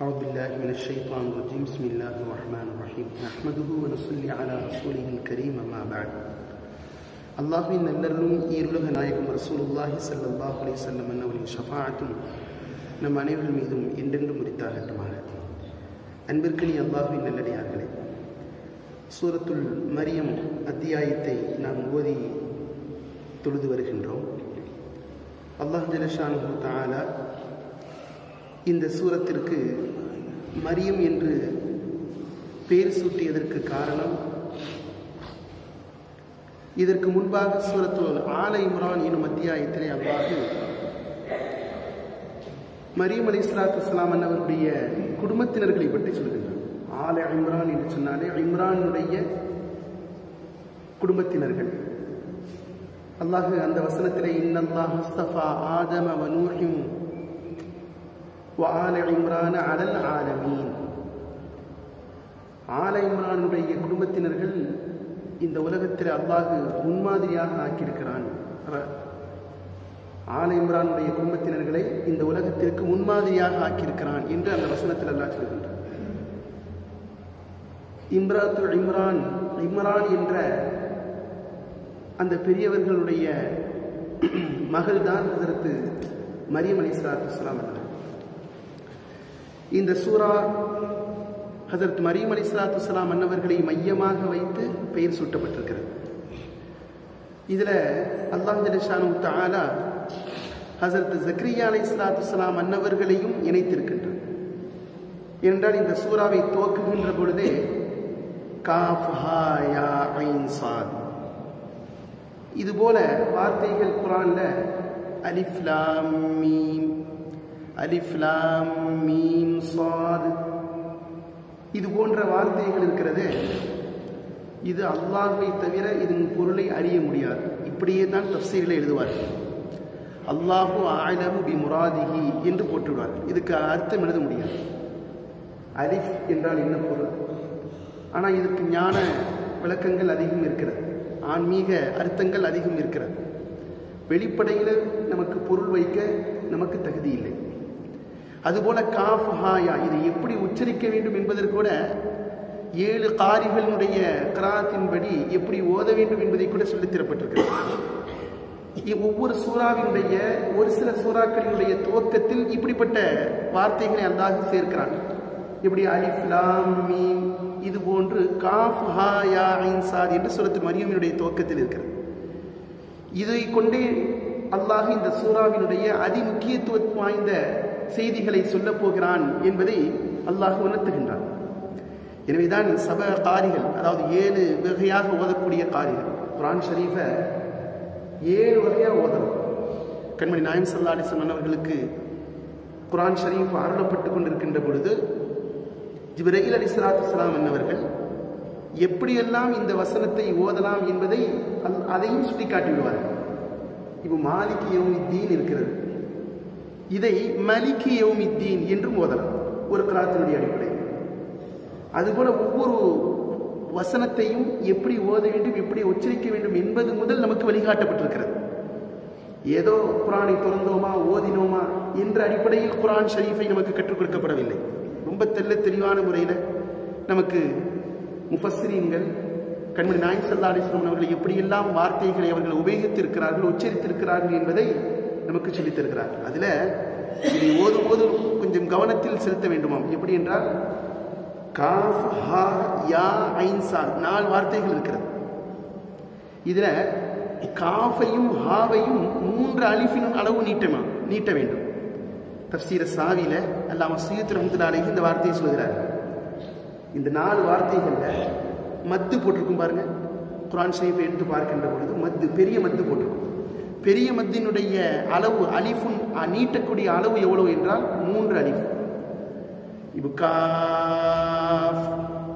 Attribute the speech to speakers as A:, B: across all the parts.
A: أعوذ بالله من الشيطان الرجيم بسم الله الرحمن الرحيم نحمده ونصلي على رسوله الكريم ما بعد அல்லாஹின் நல்லருளும் ஈருலக நாயகம் ரசூலுல்லாஹி ஸல்லல்லாஹு அலைஹி வஸல்லம் அன்னவரின் ஷஃபாஅத்தும் நம் அனைவர்கள் மீதும் என்றென்றும் உரித்தாகட்டுமாக அன்பிற்கினி அல்லாஹுவின் நல்லடியார்களே சூரத்துல் மரியம் அத்தியாயத்தை நாம் ஓதி தொழுது வருகின்றோம் அல்லாஹ் ஜலஷானு தாலா இந்த சூரத்திற்கு மரியம் என்று பெயர் சூட்டியதற்கு காரணம் இதற்கு முன்பாக சூரத்துல் ஆல இம்ரான் எனும் அத்தியாயத்திலே அல்லாஹ் மரியம் அலி இஸ்லாத்து இஸ்லாம் அன்னவருடைய குடும்பத்தினர்களை பற்றி சொல்கின்றார் ஆல இம்ரான் என்று சொன்னாலே இம்ரானுடைய குடும்பத்தினர்கள் அல்லாஹ் அந்த வசனத்திலே இன்னல்லாஹ் ஹஸ்தஃபா ஆதம வ நூஹிம் வ ஆல இம்ரான அலல் ஆலமீன் ஆல இம்ரானுடைய குடும்பத்தினர்கள் இந்த உலகத்தில் அல்லாஹ் முன்மாதிரியாக ஆக்கியிருக்கிறான் ஆல இம்ரானுடைய குடும்பத்தினர்களை இந்த உலகத்திற்கு முன்மாதிரியாக ஆக்கியிருக்கிறான் என்று அந்த வசனத்தில் அல்லாஹ் சொல்கின்றார் இம்ராத்து இம்ரான் இம்ரான் என்ற அந்த பெரியவர்களுடைய மகள் தான் ஹசரத்து மரியம் அலி சலாத்து இஸ்லாம் இந்த சூரா ஹசரத் மரியம் அலி சலாத்து இஸ்லாம் அன்னவர்களை மையமாக வைத்து பெயர் சூட்டப்பட்டிருக்கிறது இதில் அல்லாஹ் ஜலஷானு தாலா ஹசரத் ஜக்ரியா அலி சலாத்து இஸ்லாம் அன்னவர்களையும் இணைத்திருக்கின்றார் என்றால் இந்த சூறாவை துவக்குகின்ற பொழுதே காஃப் ஹா யா ஐன் சாத் இது போல வார்த்தைகள் குரான்ல அலிஃப்லாம் மீம் அலிஃப்லாம் மீம் சாத் இது போன்ற வார்த்தைகள் இருக்கிறது இது அல்லாஹை தவிர இதன் பொருளை அறிய முடியாது இப்படியே தான் தப்சீர்களை எழுதுவார்கள் அல்லாஹு ஆலமு பி முராதிஹி என்று போட்டுவிடுவார்கள் இதுக்கு அர்த்தம் எழுத முடியாது அலிஃப் என்றால் என்ன பொருள் ஆனால் இதற்கு ஞான விளக்கங்கள் அதிகம் இருக்கிறது ஆன்மீக அர்த்தங்கள் அதிகம் இருக்கிறது வெளிப்படையில் நமக்கு பொருள் வைக்க நமக்கு தகுதி இல்லை அதுபோல காஃப் ஹாயா இதை எப்படி உச்சரிக்க வேண்டும் என்பதற்கு கூட ஏழு காரிகளுடைய கிராத்தின்படி எப்படி ஓத வேண்டும் என்பதை கூட சொல்லித் தரப்பட்டிருக்கிறது ஒவ்வொரு சூறாவினுடைய ஒரு சில சூறாக்களினுடைய துவக்கத்தில் இப்படிப்பட்ட வார்த்தைகளை அல்லாஹ் சேர்க்கிறான் இப்படி அலிஃப்லாம் மீம் இது போன்று காஃப் ஹா யா ஐன் சாத் என்று சொல்லத்து மரியமினுடைய துவக்கத்தில் இருக்கிறது இதை கொண்டே அல்லாஹ் இந்த சூறாவினுடைய அதிமுக்கியத்துவம் வாய்ந்த செய்திகளை சொல்லப் போகிறான் என்பதை அல்லாஹ் உணர்த்துகின்றான் எனவேதான் சப காரிகள் அதாவது ஏழு வகையாக ஓதக்கூடிய காரிகள் குரான் ஷரீஃபை ஏழு வகையாக ஓதணும் கண்மணி நாயம் சல்லா அலிசன் அவர்களுக்கு குரான் ஷரீஃப் அருளப்பட்டு கொண்டிருக்கின்ற பொழுது ஜிப்ரஹீல் அலி சலாத்து சலாம் என்னவர்கள் எப்படியெல்லாம் இந்த வசனத்தை ஓதலாம் என்பதை அதையும் சுட்டி காட்டிவிடுவார்கள் இப்போ மாலிக் யௌமித்தீன் இருக்கிறது இதை மலிக் யௌமித்தீன் என்றும் ஓதலாம் ஒரு கிராத்தினுடைய அடிப்படை அதுபோல ஒவ்வொரு வசனத்தையும் எப்படி ஓத வேண்டும் எப்படி உச்சரிக்க வேண்டும் என்பது முதல் நமக்கு வழிகாட்டப்பட்டிருக்கிறது ஏதோ குரானை திறந்தோமா ஓதினோமா என்ற அடிப்படையில் குரான் ஷரீஃபை நமக்கு கற்றுக் கொடுக்கப்படவில்லை ரொம்ப தெல்ல தெளிவான முறையில் நமக்கு முஃபஸ்ரீன்கள் கண்மணி நாயம் சல்லா அலிஸ்லாம் அவர்கள் எப்படியெல்லாம் வார்த்தைகளை அவர்கள் உபயோகித்திருக்கிறார்கள் உச்சரித்திருக்கிறார்கள் என்பதை நமக்கு சொல்லித் தருகிறார்கள் அதில் இதை ஓதும் போது கொஞ்சம் கவனத்தில் செலுத்த வேண்டுமாம் எப்படி என்றால் காஃப் ஹா யா ஐன் சா நாலு வார்த்தைகள் இருக்கிறது இதில் காஃபையும் ஹாவையும் மூன்று அலிஃபின் அளவு நீட்டமா நீட்ட வேண்டும் தப்சீர சாவியில் அல்லாம சீயத்து ரஹமத்துல்லாலைக்கு இந்த வார்த்தையை சொல்கிறார் இந்த நாலு வார்த்தைகளில் மத்து போட்டிருக்கும் பாருங்க குரான் ஷரீஃபை எடுத்து பார்க்கின்ற பொழுது மத்து பெரிய மத்து போட்டிருக்கும் பெரிய மத்தினுடைய அளவு அலிஃபுன் நீட்டக்கூடிய அளவு எவ்வளவு என்றால் மூன்று அலிஃப் இப்போ காஃப்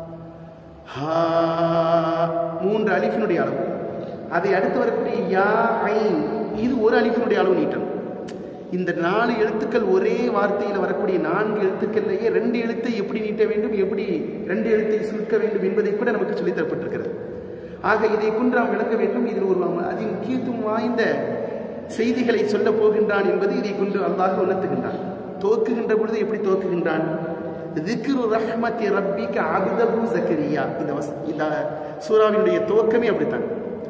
A: ஹா மூன்று அலிஃபினுடைய அளவு அதை அடுத்து வரக்கூடிய யா ஐன் இது ஒரு அலிஃபினுடைய அளவு நீட்டம் இந்த நாலு எழுத்துக்கள் ஒரே வார்த்தையில் வரக்கூடிய நான்கு எழுத்துக்கள்லேயே ரெண்டு எழுத்தை எப்படி நீட்ட வேண்டும் எப்படி ரெண்டு எழுத்தை சுருக்க வேண்டும் என்பதை கூட நமக்கு சொல்லித் தரப்பட்டிருக்கிறது ஆக இதை கொண்டு நாம் விளங்க வேண்டும் இதில் ஒரு அதி முக்கியத்துவம் வாய்ந்த செய்திகளை சொல்ல போகின்றான் என்பது இதை கொண்டு அல்லாஹ் உணர்த்துகின்றான் துவக்குகின்ற பொழுது எப்படி துவக்குகின்றான் திக்ரு ரஹ்மத்தி ரப்பிக்க அப்தஹு ஜக்கரியா இந்த வஸ் இந்த சூறாவினுடைய துவக்கமே அப்படித்தான்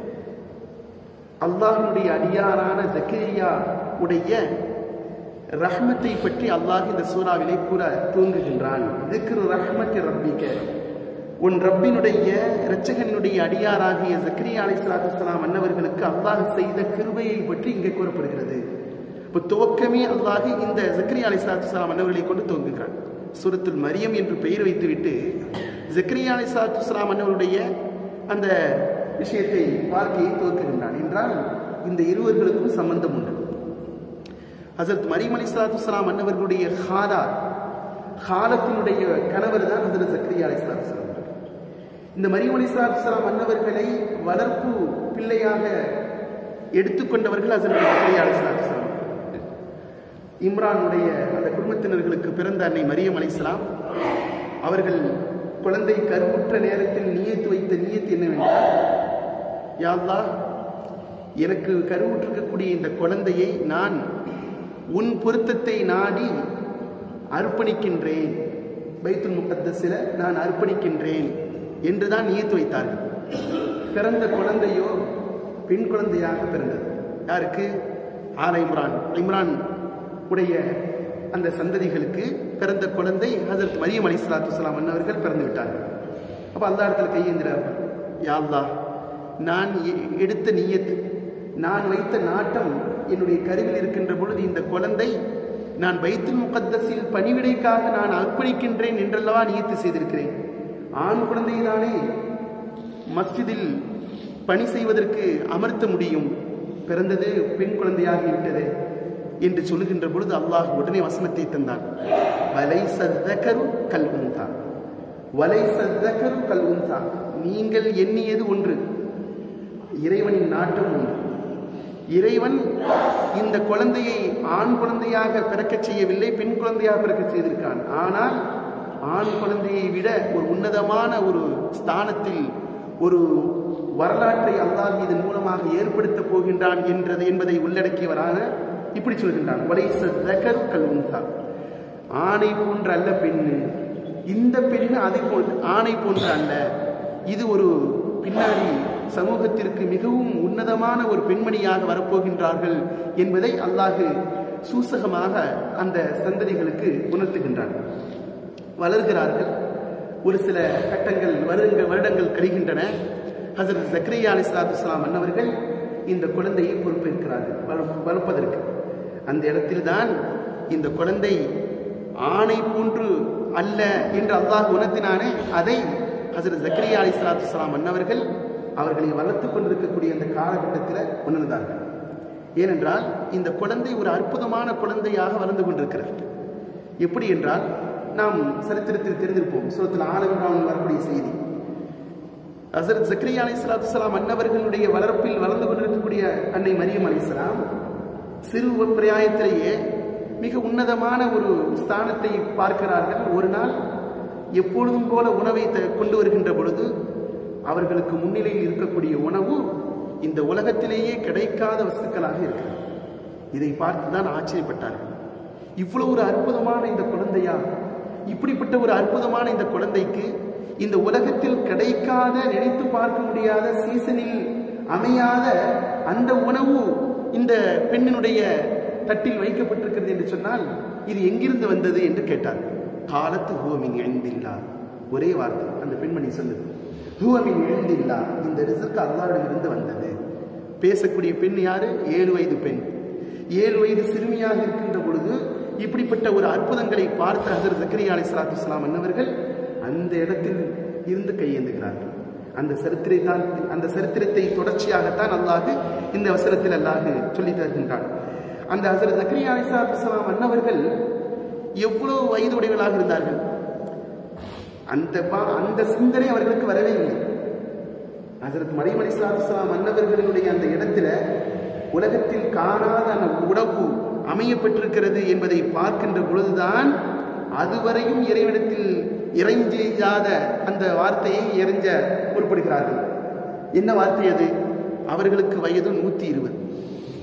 A: அல்லாஹினுடைய அடியாரான ஜக்கரியா உடைய ரஹ்மத்தை பற்றி அல்லாஹ் இந்த சூறாவிலே கூற தூங்குகின்றான் திக்ரு ரஹ்மத்தி ரப்பிக்க உன் ரப்பினுடைய இரட்சகனுடைய அடியாராகிய ஜக்கரியா அலை சலாத்து அன்னவர்களுக்கு அல்லாஹ் செய்த கிருபையை பற்றி இங்கே கூறப்படுகிறது இப்போ துவக்கமே அல்லாஹ் இந்த ஜக்கரியா அலை சலாத்து அன்னவர்களை கொண்டு துவங்குகிறான் சூரத்துல் மரியம் என்று பெயர் வைத்துவிட்டு ஜக்கரியா அலை சலாத்து அன்னவருடைய அந்த விஷயத்தை வாழ்க்கையை துவக்குகின்றான் என்றால் இந்த இருவர்களுக்கும் சம்பந்தம் உண்டு ஹசரத் மரியம் அலி சலாத்து சலாம் அன்னவர்களுடைய ஹாதா ஹாலத்தினுடைய கணவர் தான் ஹசரத் ஜக்கரியா அலி சலாத்து சலாம் இந்த மரியம் அலி சலாத்து சலாம் அன்னவர்களை வளர்ப்பு பிள்ளையாக எடுத்துக்கொண்டவர்கள் ஹசரத் ஜக்கரியா அலி சலாத்து சலாம் இம்ரானுடைய அந்த குடும்பத்தினர்களுக்கு பிறந்த அன்னை மரியம் அலிஸ்லாம் அவர்கள் குழந்தை கருவுற்ற நேரத்தில் நியத்து வைத்த நியத்து என்னவென்றால் யாழ்லா எனக்கு கருவுற்றிருக்கக்கூடிய இந்த குழந்தையை நான் உன் பொருத்தத்தை நாடி அர்ப்பணிக்கின்றேன் பைத்துல் முகத்தஸில் நான் அர்ப்பணிக்கின்றேன் என்றுதான் நியத்து வைத்தார்கள் பிறந்த குழந்தையோ பெண் குழந்தையாக பிறந்தது யாருக்கு ஆல இம்ரான் இம்ரான் உடைய அந்த சந்ததிகளுக்கு பிறந்த குழந்தை ஹசரத் மரியம் அலி சலாத்து வலாம் அன்னவர்கள் பிறந்து விட்டார்கள் அப்போ அந்த இடத்துல கையேந்திரார்கள் யாழ்லா நான் எடுத்த நீயத் நான் வைத்த நாட்டம் என்னுடைய கருவில் இருக்கின்ற பொழுது இந்த குழந்தை நான் பைத்துல் முகத்தஸில் பணிவிடைக்காக நான் அர்ப்பணிக்கின்றேன் என்றல்லவா நியத்து செய்திருக்கிறேன் ஆண் குழந்தை தானே மஸ்ஜிதில் பணி செய்வதற்கு அமர்த்த முடியும் பிறந்தது பெண் குழந்தையாகிவிட்டது என்று சொல்லுகின்ற பொழுது அல்லாஹ் உடனே வசனத்தை தந்தான் வலை சத்தகரு கல் உந்தா வலை சத்தகரு கல் உந்தா நீங்கள் எண்ணியது ஒன்று இறைவனின் நாட்டம் ஒன்று இறைவன் இந்த குழந்தையை ஆண் குழந்தையாக பிறக்கச் செய்யவில்லை பெண் குழந்தையாக பிறக்க செய்திருக்கான் ஆனால் ஆண் குழந்தையை விட ஒரு உன்னதமான ஒரு ஸ்தானத்தில் ஒரு வரலாற்றை அல்லாஹ் இதன் மூலமாக ஏற்படுத்த போகின்றான் என்றது என்பதை உள்ளடக்கியவராக இப்படி சொல்கின்றான் ஆணை போன்ற அல்ல பெண்ணு இந்த பெண்ணு அதை போன்ற ஆணை போன்ற அல்ல இது ஒரு பின்னாடி சமூகத்திற்கு மிகவும் உன்னதமான ஒரு பெண்மணியாக வரப்போகின்றார்கள் என்பதை அல்லாஹு சூசகமாக அந்த சந்ததிகளுக்கு உணர்த்துகின்றான் வளர்கிறார்கள் ஒரு சில கட்டங்கள் வருடங்கள் வருடங்கள் கழிகின்றன ஹசரத் ஜக்ரியா அலி சலாத்து அன்னவர்கள் இந்த குழந்தையை பொறுப்பேற்கிறார்கள் வளர்ப்பதற்கு அந்த இடத்தில்தான் இந்த குழந்தை ஆணை போன்று அல்ல என்று அல்லாஹ் உணர்த்தினானே அதை ஹசரத் ஜக்கரியா அலி சலாத்து சலாம் அன்னவர்கள் அவர்களை வளர்த்து கொண்டிருக்கக்கூடிய அந்த காலகட்டத்தில் உணர்ந்தார்கள் ஏனென்றால் இந்த குழந்தை ஒரு அற்புதமான குழந்தையாக வளர்ந்து கொண்டிருக்கிறது எப்படி என்றால் நாம் சரித்திரத்தில் தெரிந்திருப்போம் சுரத்தில் ஆலமிரான் வரக்கூடிய செய்தி ஹசரத் ஜக்ரியா அலி சலாத்து சலாம் அன்னவர்களுடைய வளர்ப்பில் வளர்ந்து கொண்டிருக்கக்கூடிய அன்னை மரியம் அலிஸ்லாம் சிறு பிராயத்திலேயே மிக உன்னதமான ஒரு ஸ்தானத்தை பார்க்கிறார்கள் ஒரு நாள் எப்பொழுதும் போல உணவை கொண்டு வருகின்ற பொழுது அவர்களுக்கு முன்னிலையில் இருக்கக்கூடிய உணவு இந்த உலகத்திலேயே கிடைக்காத வஸ்துக்களாக இருக்கிறது இதை பார்த்து தான் ஆச்சரியப்பட்டார்கள் இவ்வளவு ஒரு அற்புதமான இந்த குழந்தையா இப்படிப்பட்ட ஒரு அற்புதமான இந்த குழந்தைக்கு இந்த உலகத்தில் கிடைக்காத நினைத்து பார்க்க முடியாத சீசனில் அமையாத அந்த உணவு இந்த பெண்ணினுடைய தட்டில் வைக்கப்பட்டிருக்கிறது என்று சொன்னால் இது எங்கிருந்து வந்தது என்று கேட்டார் காலத்து ஹூவமின் எழுந்தில்லா ஒரே வார்த்தை அந்த பெண்மணி சொல்லுது ஹூவமின் எழுந்தில்லா இந்த ரிசர்க்கு அல்லாவிடமிருந்து வந்தது பேசக்கூடிய பெண் யாரு ஏழு வயது பெண் ஏழு வயது சிறுமியாக இருக்கின்ற பொழுது இப்படிப்பட்ட ஒரு அற்புதங்களை பார்த்த ஹசர் ஜக்கரியா அலி சலாத்து இஸ்லாம் அன்னவர்கள் அந்த இடத்தில் இருந்து கையேந்துகிறார்கள் அந்த சரித்திரை தான் அந்த சரித்திரத்தை தொடர்ச்சியாகத்தான் அல்லாஹ் இந்த அவசரத்தில் அல்லாஹ் சொல்லி தருகின்றான் அந்த ஹசரத் ஜக்கரியா அலி சலாத்து இஸ்லாம் அன்னவர்கள் எவ்வளவு வயது உடையவர்களாக இருந்தார்கள் அந்த பா- அந்த சிந்தனை அவர்களுக்கு வரவே இல்லை ஹசரத் மரியம் அலி சலாத்து இஸ்லாம் அன்னவர்களுடைய அந்த இடத்துல உலகத்தில் காணாத அந்த உணவு அமையப்பட்டிருக்கிறது என்பதை பார்க்கின்ற பொழுதுதான் அதுவரையும் இறைவனத்தில் இறைஞ்சாத அந்த வார்த்தையை இறைஞ்ச முற்படுகிறார்கள் என்ன வார்த்தை அது அவர்களுக்கு வயது நூத்தி இருபது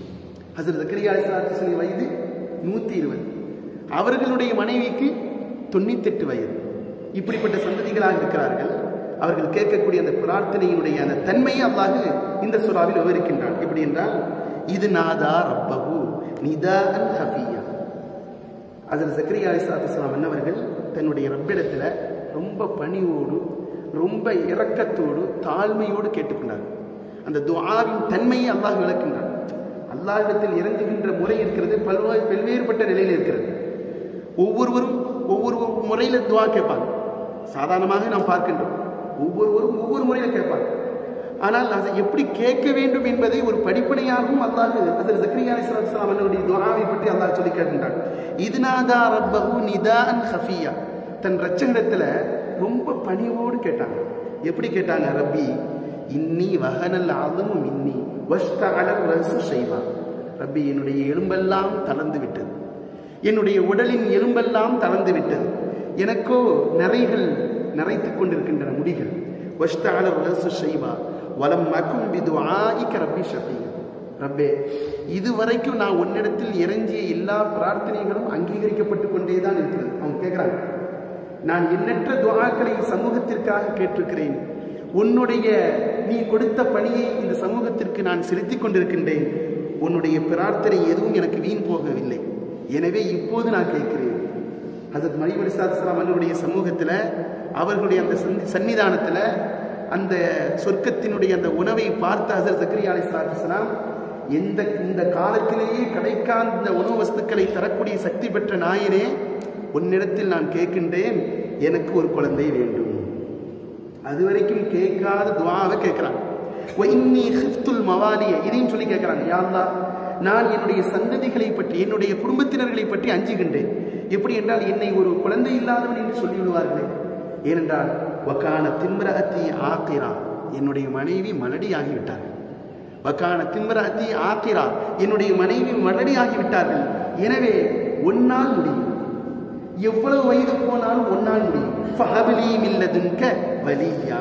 A: ஹசரத் ஜக்கரியா அலிஸ்லாத்து வயது நூத்தி இருபது அவர்களுடைய மனைவிக்கு தொண்ணூத்தெட்டு வயது இப்படிப்பட்ட சந்ததிகளாக இருக்கிறார்கள் அவர்கள் கேட்கக்கூடிய அந்த பிரார்த்தனையினுடைய அந்த தன்மையை அல்லாஹ் இந்த சுறாவில் விவரிக்கின்றான் எப்படி என்றால் இது நாதா ரப்பஹு நிதா அன் ஹஃபியா அதில் சக்கரியா அலிஸ்லாத்துலாம் என்னவர்கள் தன்னுடைய ரப்பிடத்தில் ரொம்ப பணிவோடு ரொம்ப இரக்கத்தோடு தாழ்மையோடு கேட்டுக்கொண்டார்கள் அந்த துஆவின் தன்மையை அல்லாஹ் விளக்கின்றான் அல்லாஹிடத்தில் இறங்குகின்ற முறை இருக்கிறது பல்வேறு பல்வேறுபட்ட நிலையில் இருக்கிறது ஒவ்வொருவரும் ஒவ்வொரு முறையில் துவா கேட்பாங்க சாதாரணமாக நாம் பார்க்கின்றோம் ஒவ்வொருவரும் ஒவ்வொரு முறையில் கேட்பாங்க ஆனால் அதை எப்படி கேட்க வேண்டும் என்பதை ஒரு படிப்பனையாகவும் அல்லாஹ் அதில் ஜக்ரியா அலிஸ்லாம் அவனுடைய துவாவை பற்றி அல்லாஹ் சொல்லி கேட்கின்றான் இதுநாதா ரப்பஹு நிதான் ஹஃபியா தன் ரச்சகத்தில் ரொம்ப பணிவோடு கேட்டாங்க எப்படி கேட்டாங்க ரப்பி இன்னி வகனல் ஆதமும் இன்னி வஷ்தஅலர் ரசு ஷைவா ரப்பி என்னுடைய எலும்பெல்லாம் தளர்ந்து விட்டது என்னுடைய உடலின் எலும்பெல்லாம் தளர்ந்து விட்டது எனக்கோ நிறைகள் நிறைத்துக் கொண்டிருக்கின்றன முடிகள் வஷ்தஅலர் ரசு ஷைவா வலம் மக்கும் பிது ஆயிக்க ரப்பி ஷபியா ரப்பே இதுவரைக்கும் நான் உன்னிடத்தில் இறங்கிய எல்லா பிரார்த்தனைகளும் அங்கீகரிக்கப்பட்டு கொண்டே தான் இருக்கிறது அவங்க கேட்குறாங்க நான் எண்ணற்ற துவாக்களை சமூகத்திற்காக கேட்டிருக்கிறேன் உன்னுடைய நீ கொடுத்த பணியை இந்த சமூகத்திற்கு நான் செலுத்திக் கொண்டிருக்கின்றேன் உன்னுடைய பிரார்த்தனை எதுவும் எனக்கு வீண் போகவில்லை எனவே இப்போது நான் கேட்கிறேன் ஹசரத் மரியம் அலிசாத்துலாம் அவர்களுடைய சமூகத்தில் அவர்களுடைய அந்த சன்னிதானத்தில் அந்த சொர்க்கத்தினுடைய அந்த உணவை பார்த்த ஹசரத் சக்கரியா அலிஸ்லாத்துலாம் எந்த இந்த காலத்திலேயே கிடைக்காத இந்த உணவு வஸ்துக்களை தரக்கூடிய சக்தி பெற்ற நாயனே உன்னிடத்தில் நான் கேட்கின்றேன் எனக்கு ஒரு குழந்தை வேண்டும் அது வரைக்கும் கேட்காத துவாவை கேட்கிறான் மவாலிய இதையும் சொல்லி கேட்கிறாங்க யாருலா நான் என்னுடைய சந்ததிகளை பற்றி என்னுடைய குடும்பத்தினர்களை பற்றி அஞ்சுகின்றேன் எப்படி என்றால் என்னை ஒரு குழந்தை இல்லாதவன் என்று சொல்லிவிடுவார்களே ஏனென்றால் வக்கான திம்ரஅத்தி ஆக்கிரா என்னுடைய மனைவி மலடி ஆகிவிட்டார் வக்கான திம்ரஅத்தி ஆக்கிரா என்னுடைய மனைவி மலடி ஆகிவிட்டார்கள் எனவே ஒன்னால் முடியும் எவ்வளவு வயது போனாலும் ஒன்னால் முடியும் ஃபஹபிலி மில்லதுன்க வலியா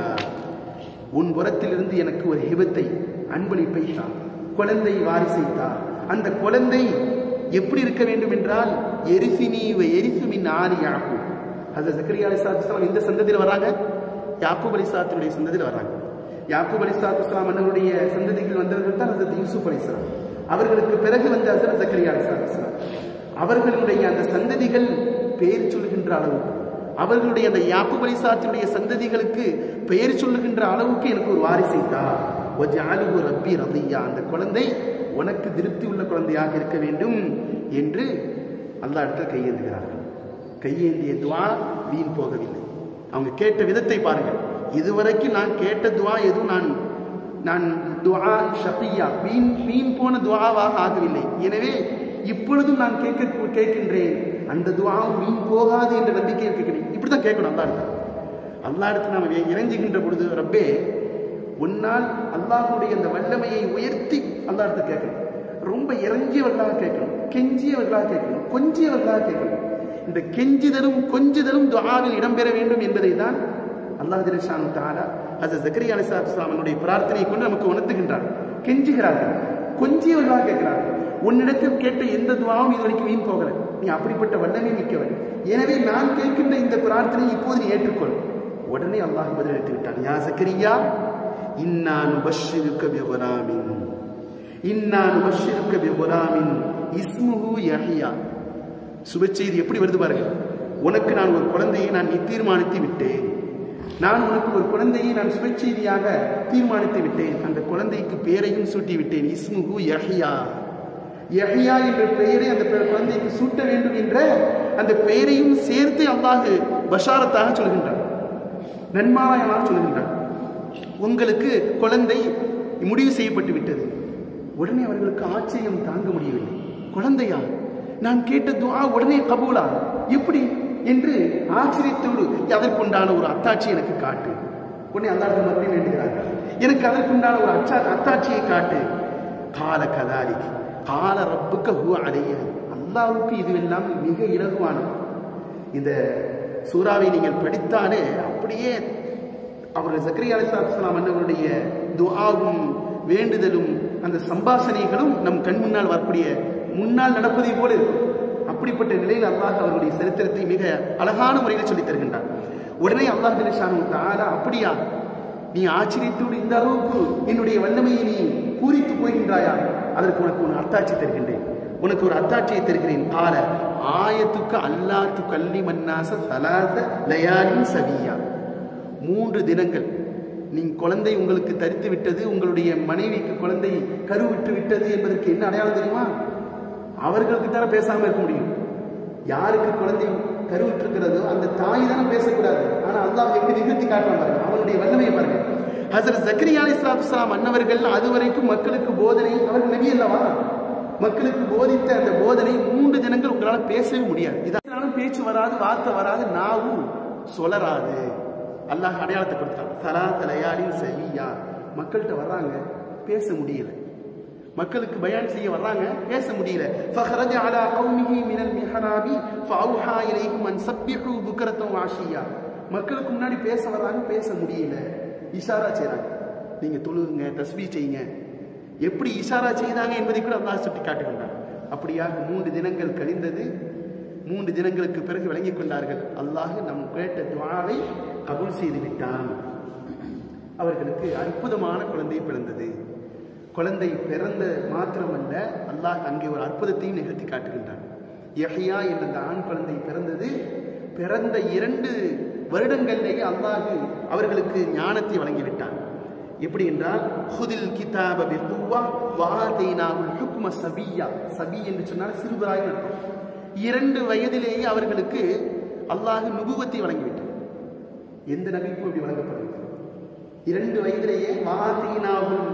A: உன் புறத்திலிருந்து எனக்கு ஒரு ஹிபத்தை அன்பளிப்பை தான் குழந்தை வாரிசை தான் அந்த குழந்தை எப்படி இருக்க வேண்டும் என்றால் எரிசினி எரிசு மின் ஆரி யாக்கூப் அது சக்கரியா அலிசாத்துலாம் இந்த சந்ததியில் வராங்க யாக்கூப் அலிசாத்தினுடைய சந்ததியில் வராங்க யாக்கூப் அலிசாத்துலாம் அண்ணனுடைய சந்ததிகள் வந்தவர்கள் தான் ஹசரத் யூசுப் அலிஸ்லாம் அவர்களுக்கு பிறகு வந்த ஹசரத் சக்கரியா அலிசாத்துலாம் அவர்களுடைய அந்த சந்ததிகள் பெயர் சொல்லுகின்ற அளவுக்கு அவர்களுடைய அந்த யாப்பு பலிசாத்தினுடைய சந்ததிகளுக்கு பெயர் சொல்லுகின்ற அளவுக்கு எனக்கு ஒரு வாரிசை தா ஒஜாலுகு ரப்பி ரதியா அந்த குழந்தை உனக்கு திருப்தி உள்ள குழந்தையாக இருக்க வேண்டும் என்று அல்லா இடத்துல கையேந்துகிறார்கள் கையேந்திய துவா வீண் போகவில்லை அவங்க கேட்ட விதத்தை பாருங்கள் இதுவரைக்கும் நான் கேட்ட துவா எதுவும் நான் நான் துவா ஷபியா வீண் வீண் போன துவாவாக ஆகவில்லை எனவே இப்பொழுதும் நான் கேட்க கேட்கின்றேன் அந்த துவாவும் வீண் போகாது என்ற நம்பிக்கை இருக்கிறேன் இப்படிதான் கேட்கணும் அல்லா இடத்துல அல்லா இடத்துல நாம் இறைஞ்சுகின்ற பொழுது ரப்பே உன்னால் அல்லாஹுடைய அந்த வல்லமையை உயர்த்தி அல்லா இடத்துல கேட்கணும் ரொம்ப இறங்கியவர்களாக கேட்கணும் கெஞ்சியவர்களாக கேட்கணும் கொஞ்சியவர்களாக கேட்கணும் இந்த கெஞ்சுதலும் கொஞ்சுதலும் துவாவில் இடம்பெற வேண்டும் என்பதை தான் அல்லாஹ் திரஷானு தாலா அது ஜக்கரி அலிசா இஸ்லாமனுடைய பிரார்த்தனையை கொண்டு நமக்கு உணர்த்துகின்றார் கெஞ்சுகிறார்கள் கொஞ்சியவர்களாக கேட்கிறார்கள் உன்னிடத்தில் கேட்ட எந்த துவாவும் இது வரைக்கும் வீண் போகல நீ அப்படிப்பட்ட வல்லமை மிக்கவன் எனவே நான் கேட்கின்ற இந்த பிரார்த்தனை இப்போது நீ ஏற்றுக்கொள் உடனே அல்லாஹ் பதிலளித்து விட்டான் யா சக்கரியா இன்னானு பஷிருக்க பிகுலாமின் இன்னானு பஷிருக்க பிகுலாமின் இஸ்முஹு யஹ்யா சுப செய்தி எப்படி வருது பாருங்க உனக்கு நான் ஒரு குழந்தையை நான் தீர்மானித்து விட்டேன் நான் உனக்கு ஒரு குழந்தையை நான் சுப செய்தியாக தீர்மானித்து விட்டேன் அந்த குழந்தைக்கு பெயரையும் சூட்டி விட்டேன் இஸ்முஹு யஹ்யா யஹ்யா என்ற பெயரை அந்த குழந்தைக்கு சூட்ட வேண்டும் என்ற அந்த பெயரையும் சேர்த்து அல்லாஹ் பஷாரத்தாக சொல்கின்றார் நன்மாராயமாக சொல்கின்றார் உங்களுக்கு குழந்தை முடிவு செய்யப்பட்டு விட்டது உடனே அவர்களுக்கு ஆச்சரியம் தாங்க முடியவில்லை குழந்தையா நான் கேட்ட துவா உடனே கபூலா எப்படி என்று ஆச்சரியத்தோடு அதற்குண்டான ஒரு அத்தாட்சி எனக்கு காட்டு உடனே அந்த இடத்துல மறுபடியும் வேண்டுகிறார்கள் எனக்கு அதற்குண்டான ஒரு அச்சா அத்தாட்சியை காட்டு கால கதாரிக்கு கால ரப்புக்க ஹூ அலைய அல்லாவுக்கு இதுவெல்லாம் மிக இலகுவானது இந்த சூறாவை நீங்கள் படித்தாலே அப்படியே அவர் சக்கரி அலிசாலாம் அண்ணவருடைய துஆவும் வேண்டுதலும் அந்த சம்பாசனைகளும் நம் கண் முன்னால் வரக்கூடிய முன்னால் நடப்பதை போல இருக்கும் அப்படிப்பட்ட நிலையில் அல்லாஹ் அவருடைய சரித்திரத்தை மிக அழகான முறையில் சொல்லித் தருகின்றார் உடனே அல்லாஹ் ஜலிஷானு தாரா அப்படியா நீ ஆச்சரியத்தோடு இந்த அளவுக்கு என்னுடைய வல்லமையை நீ பூரித்து போகின்றாயா அதற்கு உனக்கு ஒரு அத்தாட்சி தருகின்றேன் உனக்கு ஒரு அத்தாட்சியை தருகிறேன் கால ஆயத்துக்கு அல்லாத்து கல்லி மன்னாச தலாத லயாலின் சவியா மூன்று தினங்கள் நீ குழந்தை உங்களுக்கு தரித்து விட்டது உங்களுடைய மனைவிக்கு குழந்தை கருவிட்டு விட்டது என்பதற்கு என்ன அடையாளம் தெரியுமா அவர்களுக்கு தானே பேசாம இருக்க முடியும் யாருக்கு குழந்தை கருவிட்டிருக்கிறதோ அந்த தாய் தானே பேசக்கூடாது ஆனா அல்லாஹ் எப்படி நிகழ்த்தி காட்டுறான் பாருங்க அவனுடைய வல்லமையை பாருங்க ஹசரத் ஜக்கரியா அலி இஸ்லாத்துலாம் அன்னவர்கள் அதுவரைக்கும் மக்களுக்கு போதனை அவர்கள் நபி அல்லவா மக்களுக்கு போதித்த அந்த போதனை மூன்று தினங்கள் உங்களால் பேசவே முடியாது இதனாலும் பேச்சு வராது வார்த்தை வராது நாவும் சொலராது அல்லாஹ் அடையாளத்தை கொடுத்தான் தலா தலையாலின் சரியா மக்கள்கிட்ட வர்றாங்க பேச முடியல மக்களுக்கு பயான் செய்ய வர்றாங்க பேச முடியல فخرج على قومه من المحراب فاوحى اليهم ان سبحوا بكره وعشيا மக்களுக்கு முன்னாடி பேச வர்றாங்க பேச முடியல இஷாரா செய்றாங்க நீங்க தொழுகுங்க தஸ்பீ செய்யுங்க எப்படி இஷாரா செய்தாங்க என்பதை கூட அல்லாஹ் சுட்டி காட்டுகின்றான் அப்படியாக மூன்று தினங்கள் கழிந்தது மூன்று தினங்களுக்கு பிறகு விளங்கிக் கொண்டார்கள் அல்லாஹ் நம் கேட்ட துவாவை கபூல் செய்து விட்டான் அவர்களுக்கு அற்புதமான குழந்தை பிறந்தது குழந்தை பிறந்த மாத்திரமல்ல அல்லாஹ் அங்கே ஒரு அற்புதத்தையும் நிகழ்த்தி காட்டுகின்றான் யஹ்யா என்ற அந்த ஆண் குழந்தை பிறந்தது பிறந்த இரண்டு வருடங்களிலேயே அல்லாஹ் அவர்களுக்கு ஞானத்தை வழங்கிவிட்டான் எப்படி என்றால் ஹுதில் கிதாப பிகுவா வாதைனாவுல் ஹுக்ம சபியா சபி என்று சொன்னால் சிறுவராய் அர்த்தம் இரண்டு வயதிலேயே அவர்களுக்கு அல்லாஹ் நுபுவத்தை வழங்கிவிட்டான் எந்த நபிக்கும் இப்படி வழங்கப்படுகிறது இரண்டு வயதிலேயே வாதீனாவும்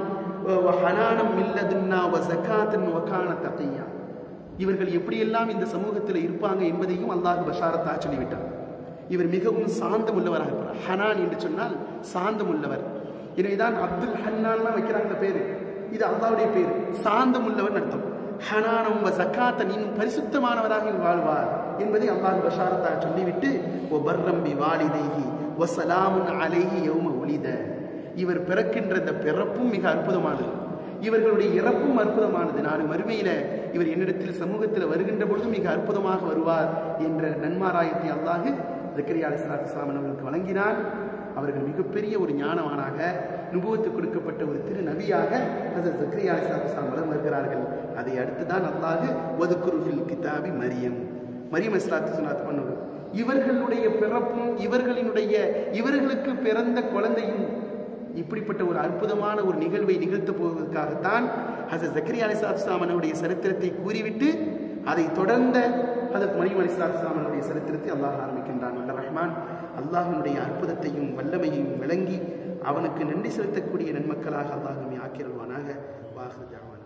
A: ஹனானம் மில்லதுன்னா வ ஜகாத்தன் வகான தத்தையா இவர்கள் எப்படியெல்லாம் இந்த சமூகத்தில் இருப்பாங்க என்பதையும் அல்லாஹ் பஷாரத்தா சொல்லிவிட்டார் இவர் மிகவும் சாந்தம் உள்ளவராக இருப்பார் ஹனான் என்று சொன்னால் சாந்தம் உள்ளவர் எனவேதான் அப்துல் ஹன்னான்லாம் வைக்கிறாங்க பேரு இது அல்லாவுடைய பேரு சாந்தம் உள்ளவர் அர்த்தம் ஹனானம் வ ஜக்காத்தன் இன்னும் பரிசுத்தமானவராக இவர் வாழ்வார் என்பதை அல்லாஹ் பஷாரத்தா சொல்லிவிட்டு ஓ பர்ரம்பி வாலிதைஹி வ சலாமுன் அலைஹி யௌம ஒளித இவர் பிறக்கின்ற இந்த பிறப்பும் மிக அற்புதமானது இவர்களுடைய இறப்பும் அற்புதமானது நாடு மறுமையில இவர் என்னிடத்தில் சமூகத்தில் வருகின்ற பொழுது மிக அற்புதமாக வருவார் என்ற நன்மாராயத்தை அல்லாஹு ஜக்கரியா அலி சலாத்து அவர்களுக்கு வழங்கினார் அவர்கள் மிகப்பெரிய ஒரு ஞானவானாக நுபுவத்து கொடுக்கப்பட்ட ஒரு திரு நபியாக அது ஜக்கரியா அலி சலாத்து வளம் வருகிறார்கள் அதை அடுத்துதான் அல்லாஹு ஒதுக்குருஃபில் கிதாபி மரியம் மரியம் இஸ்லாத்து சொல்லாத்து பண்ணுவது இவர்களுடைய பிறப்பும் இவர்களினுடைய இவர்களுக்கு பிறந்த குழந்தையும் இப்படிப்பட்ட ஒரு அற்புதமான ஒரு நிகழ்வை நிகழ்த்த போவதற்காகத்தான் ஹசரத் ஜக்கரியா அலி சாத்துலாமனுடைய சரித்திரத்தை கூறிவிட்டு அதை தொடர்ந்த ஹசரத் மரியம் அலி சாத்துலாமனுடைய சரித்திரத்தை அல்லாஹ் ஆரம்பிக்கின்றான் அல்ல ரஹ்மான் அல்லாஹினுடைய அற்புதத்தையும் வல்லமையையும் விளங்கி அவனுக்கு நன்றி செலுத்தக்கூடிய நன்மக்களாக அல்லாஹுமே ஆக்கிரல்வானாக வாஹர் ஜாவான்